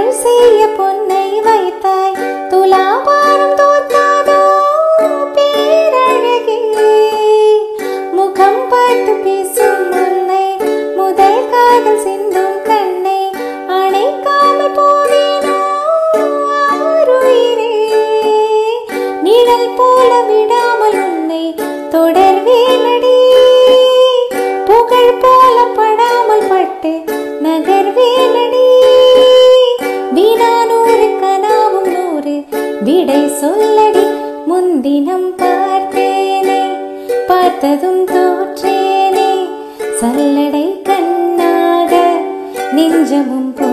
புகழ் செய்ய பொன்னை வைத்தாய் துலாபாரம் தோற்காதோ பேரழகே முகம் பார்த்து பேசும் உன்னை முதல் காதல் சிந்தும் கண்ணை அணைக்காமல் போவேனோ ஆருயிரே நிழல் போல விடாமல் உன்னை தொடர்வேனடி புகழ் போல படாமல் பட்டு நகர்வேனடி வினா நூறு கனாவும் நூறு விடை சொல்லடி முன்தினம் பார்த்தேனே பார்த்ததும் தோற்றேனே சல்லடை கண்ணாக நெஞ்சமும் போ